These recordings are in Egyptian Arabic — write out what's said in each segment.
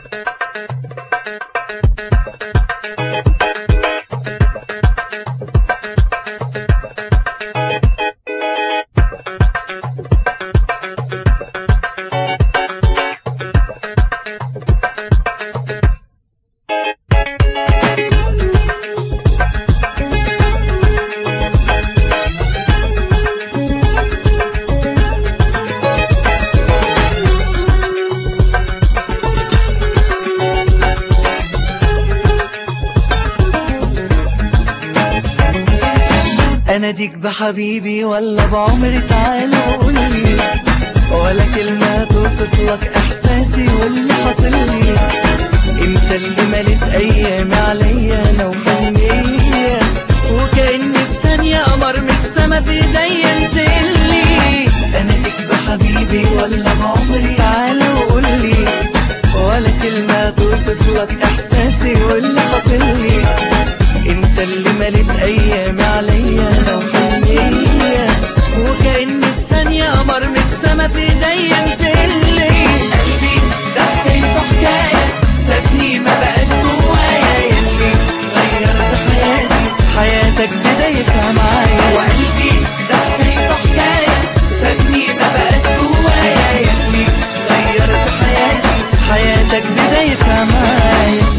اناديك بحبيبي ولا بعمري تعال وقولي ولا كلمة توصف لك احساسي واللي حاصل لي انت اللي مليت ايامي عليا انا وحنية وكأني في ثانية قمر من السما في ايديا نزل لي اناديك بحبيبي ولا بعمري تعال وقولي ولا كلمة توصف لك احساسي واللي حاصل لي انت اللي مليت ايامي عليا انا وحنية وكأني في ثانية قمر من السما في ايديا نزل لي قلبي ده حكايته حكاية سابني ما بقاش جوايا يلي غيرت حياتي حياتك بدايتها معايا وقلبي ده حكايته حكاية سابني ما بقاش جوايا يلي غيرت حياتي حياتك بدايتها معايا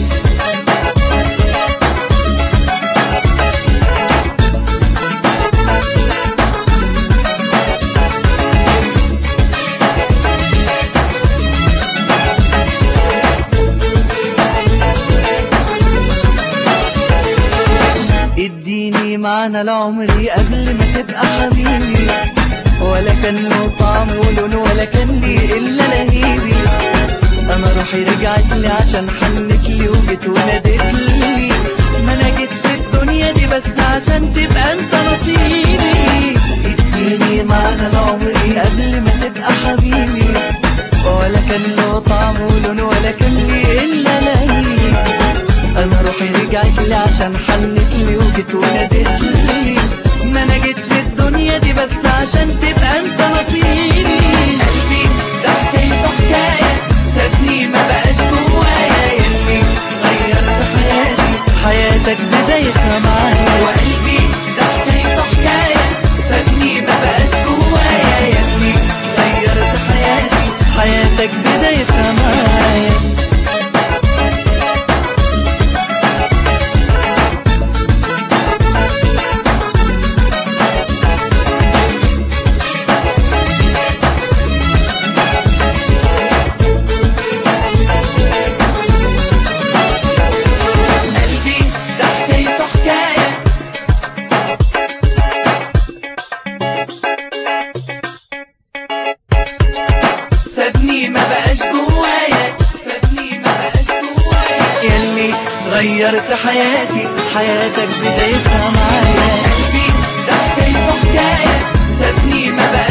اديني معنى لعمري قبل ما تبقى حبيبي ولا كان له طعم ولون ولا كان لي الا لهيبي انا روحي رجعت لي عشان حنت لي وجيت ونادت لي ما انا جيت في الدنيا دي بس عشان تبقى انت نصيبي اديني معنى لعمري قبل ما تبقى حبيبي ولا كان له طعم ولون ولا كان لي الا لهيبي انا روحي رجعت لي عشان حنت لي وجيت ونادت لي ما انا جيت في الدنيا دي بس عشان تبقى انت نصيبي قلبي ده حكايته حكايه سابني ما بقاش جوايا يلي غيرت حياتي حياتك بدايتها معايا وقلبي ده حكايته حكايه سابني ما بقاش جوايا يلي غيرت حياتي حياتك بدايتها معايا قلبي ده حكايته حكاية سابني ما بقاش جوايا سابني ما بقاش جوايا يلي غيرت حياتي حياتك بدايتها معايا قلبي ده حكايته حكاية سابني ما بقاش